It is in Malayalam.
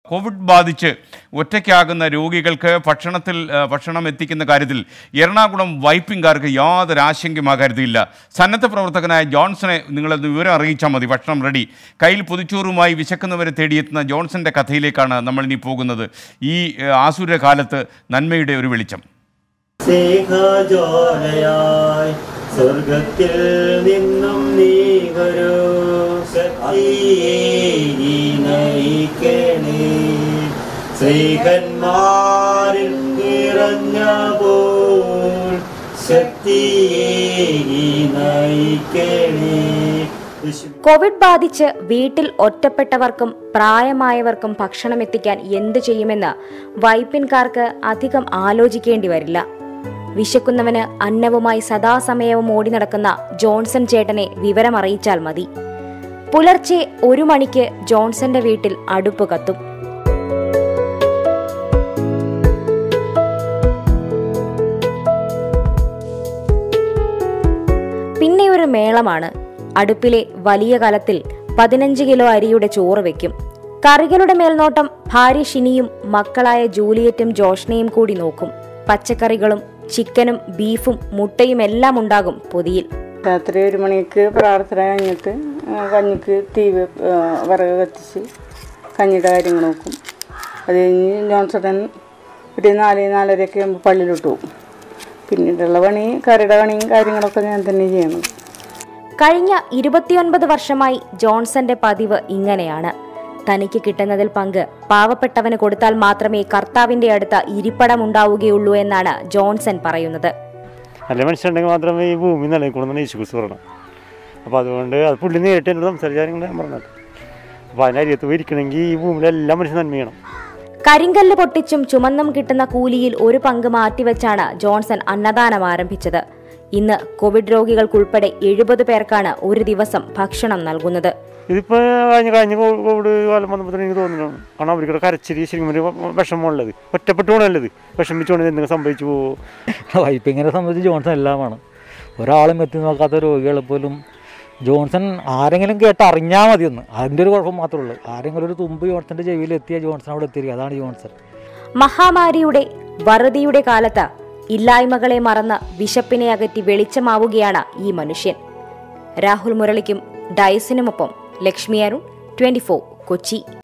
കോവിഡ് ബാധിച്ച് ഒറ്റയ്ക്കാകുന്ന രോഗികൾക്ക് ഭക്ഷണത്തിൽ ആ, ഭക്ഷണം എത്തിക്കുന്ന കാര്യത്തിൽ എറണാകുളം വൈപ്പിംഗുകാർക്ക് യാതൊരു ആശങ്കയും ആ കാര്യത്തിലില്ല സന്നദ്ധ പ്രവർത്തകനായ ജോൺസനെ നിങ്ങളത് വിവരം അറിയിച്ചാൽ മതി ഭക്ഷണം റെഡി കയ്യിൽ പുതുച്ചോറുമായി വിശക്കുന്നവരെ തേടിയെത്തുന്ന ജോൺസന്റെ കഥയിലേക്കാണ് നമ്മൾ ഇനി പോകുന്നത് ഈ ആ, ആസുര കാലത്ത് നന്മയുടെ ഒരു വെളിച്ചം സ്നേഹജോലയായി സ്വർഗത്തിൽ നിന്നും നീ വരൂ ശക്തിയേകി നയിക്കണേ ശ്രീകന്മാരിൽ നിറഞ്ഞപ്പോൾ ശക്തിയേകി നയിക്കണേ യേശുവേ. കോവിഡ് ബാധിച്ച് വീട്ടിൽ ഒറ്റപ്പെട്ടവർക്കും പ്രായമായവർക്കും ഭക്ഷണം എത്തിക്കാൻ എന്തു ചെയ്യുമെന്ന് വൈപ്പിൻകാർക്ക് അധികം ആലോചിക്കേണ്ടി വരില്ല വിശക്കുന്നവന് അന്നവുമായി സദാസമയവും ഓടി നടക്കുന്ന ജോൺസൺ ചേട്ടനെ വിവരമറിയിച്ചാൽ മതി പുലർച്ചെ ഒരു മണിക്ക് ജോൺസന്റെ വീട്ടിൽ അടുപ്പ് കത്തും പിന്നെ ഒരു മേളമാണ് അടുപ്പിലെ വലിയ കലത്തിൽ പതിനഞ്ച് കിലോ അരിയുടെ ചോറ് വെക്കും കറികളുടെ മേൽനോട്ടം ഭാര്യ ഷിനിയും മക്കളായ ജൂലിയറ്റും ജോഷ്നയും കൂടി നോക്കും പച്ചക്കറികളും ചിക്കനും ബീഫും മുട്ടയും എല്ലാം ഉണ്ടാകും പൊതിയിൽ രാത്രി ഒരു മണിക്ക് പ്രാർത്ഥന കഴിഞ്ഞിട്ട് ആ, കഞ്ഞിക്ക് തീ വെ- ആ, വിറക് കത്തിച്ച് കഞ്ഞിയുടെ കാര്യങ്ങൾ നോക്കും അത് കഴിഞ്ഞ് ജോൺസട്ടൻ ഒരു നാല് നാലരയൊക്കെ ആകുമ്പോൾ പള്ളിയിലോട്ട് പോകും പിന്നീടുള്ള പണി കറിയുടെ പണിയും കാര്യങ്ങളൊക്കെ ഞാൻ തന്നെ ചെയ്യണം കഴിഞ്ഞ ഇരുപത്തിയൊൻപത് വർഷമായി ജോൺസന്റെ പതിവ് ഇങ്ങനെയാണ് തനിക്ക് കിട്ടുന്നതിൽ പങ്ക് പാവപ്പെട്ടവന് കൊടുത്താൽ മാത്രമേ കർത്താവിന്റെ അടുത്ത ഇരിപ്പടമുണ്ടാവുകയുള്ളൂ എന്നാണ് ജോൺസൺ പറയുന്നത് നല്ല മനുഷ്യരുണ്ടെങ്കിൽ മാത്രമേ ഈ ഭൂമി നിലനിൽക്കുള്ളൂ യേശു ക്രിസ്തു പറയണം അപ്പോൾ അതുകൊണ്ട് അത് പുള്ളി നേരിട്ട് എന്നോട് സംസാരിച്ചാലും ഞാൻ പറഞ്ഞത് അപ്പോൾ അതിൻ്റെ അരിയത്ത് പോയി ഇരിക്കണമെങ്കിൽ ഈ ഭൂമിയിലെ എല്ലാ മനുഷ്യൻ നന്മ ചെയ്യണം കരിങ്കല്ല് പൊട്ടിച്ചും ചുമന്നും കിട്ടുന്ന കൂലിയിൽ ഒരു പങ്ക് മാറ്റിവെച്ചാണ് ജോൺസൺ അന്നദാനം ആരംഭിച്ചത് ഇന്ന് കോവിഡ് രോഗികൾക്കുൾപ്പെടെ എഴുപത് പേർക്കാണ് ഒരു ദിവസം ഭക്ഷണം നൽകുന്നത് ഇതിപ്പോൾ കഴിഞ്ഞ കഴിഞ്ഞ കോ- കോവിഡ് കാലം വന്നപ്പോൾ തന്നെ എനിക്ക് തോന്നുന്നു കാരണം അവർക്കിടെ കരച്ചിരി ശരിക്കും ഒരു വിഷമമുള്ളത് ഒറ്റപ്പെട്ടു പോകണല്ലത് വിഷമിച്ചുകൊണ്ട് എന്തെങ്കിലും സംഭവിച്ചു പോകുമോ വൈപ്പിങ്ങിനെ സംബന്ധിച്ച് ജോൺസൺ എല്ലാമാണ് ഒരാളും എത്തി നോക്കാത്ത രോഗികളെ പോലും ജോൺസൺ ആരെങ്കിലും കേട്ട് അറിഞ്ഞാൽ മതിയെന്ന് അതിൻ്റെ ഒരു കുഴപ്പം മാത്രമേ ഉള്ളൂ ആരെങ്കിലും ഒരു തുമ്പ് ജോൺസന്റെ ചെവിയിൽ എത്തിയ ജോൺസൺ അവിടെ എത്തിയിരിക്കുക അതാണ് ജോൺസൺ മഹാമാരിയുടെ വറുതിയുടെ കാലത്ത് ഇല്ലായ്മകളെ മറന്ന് വിശപ്പിനെ അകറ്റി വെളിച്ചമാവുകയാണ് ഈ മനുഷ്യൻ രാഹുൽ മുരളിക്കും ഡയസിനുമൊപ്പം ലക്ഷ്മി അരുൺ ട്വന്റി കൊച്ചി